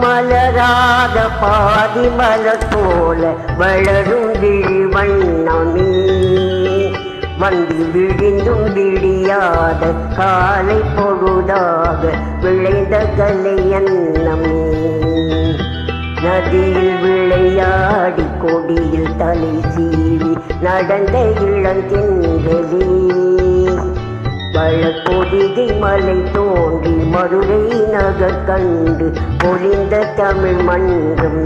மலராத பாதி மலர் போல வளரும் விழி வண்ணமே வந்து விழிந்தும் விடியாத காலை பொழுதாக விளைந்த கலை எண்ணமே நதியில் விளையாடி கொடியில் தலை சீவி நடந்த இளந்தென்றலே வளப்பொதிகை மலை தோன்றி மதுரை நகர் கண்டு பொழிந்த தமிழ் மன்றம்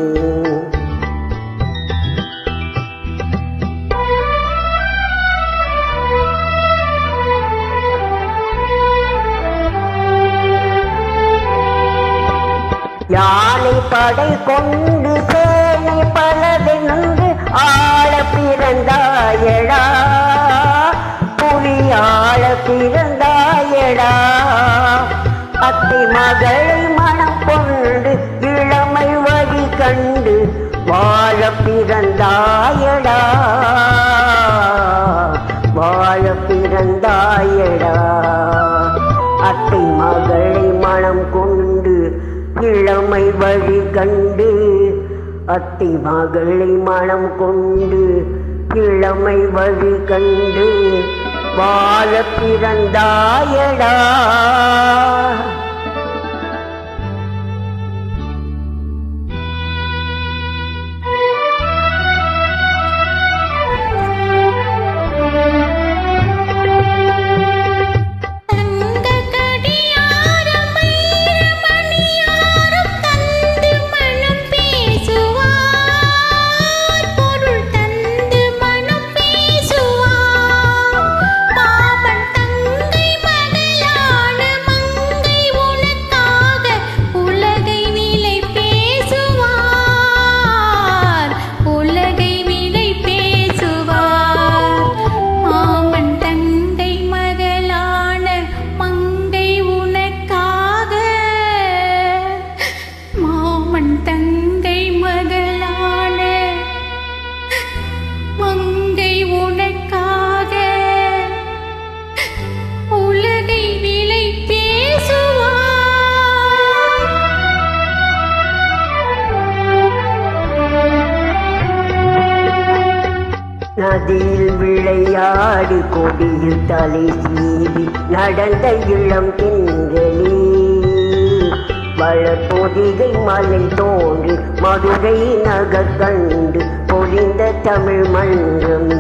யானை படை கொண்டு சேனை பலதென்று ஆள பிறந்தாயடா புலி ஆள பிறந்தாயடா அத்தை மகளை மனம் கொண்டு இளமை வழி கண்டு வாழ பிறந்தாயடா வாழ பிறந்தாயடா அத்தை மகளை மனம் கொண்டு இளமை வழி கண்டு அத்தை மகளை மனம் கொண்டு இளமை வழி கண்டு வாழ பிறந்தாயடா தங்க கடியாரம் மணியாரம் தந்து மனம் பேசுவார் பொருள் தந்து மனம் பேசுவார் மாமன் தங்கை மகளான மங்கை உனக்காக உலகை விலை பேசுவார் உலகை விலை பேசுவார் மாமன் தங்கை மகளான மங்கை உனக்காக மாமன் தங்கை மகளான மங்கை உனக்காக உலகை விலை பேசுவார் நதியில் விளையாடி கொடியில் தலை சீவி நடந்த இளம் திங்களே வளர்பொதிகை மலை தோன்றி மதுரை நகர் கண்டு பொழிந்த தமிழ் மன்றம்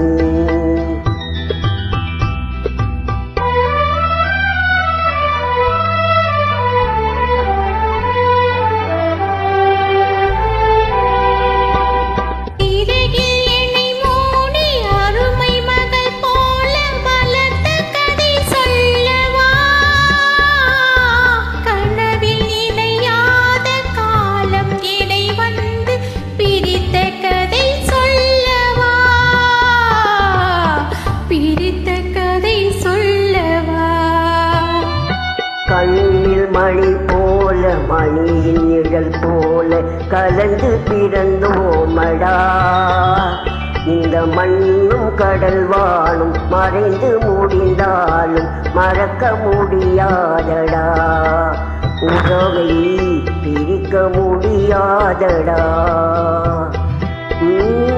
இறகில் என்னை மூடி அருமை மகள் போல வளர்த்த கதை சொல்லவா கனவில் நினையாத காலம் இடை வந்து பிரித்த கதை சொல்லவா பிரித்த கதை சொல்லவா கண்ணில் மணி போல மணியின் நிழல் போல கலந்து பிறந்தோமடா இந்த மண்ணும் கடல் வானும் மறைந்து முடிந்தாலும் மறக்க முடியாதடா உறவை பிரிக்க முடியாதடா உம்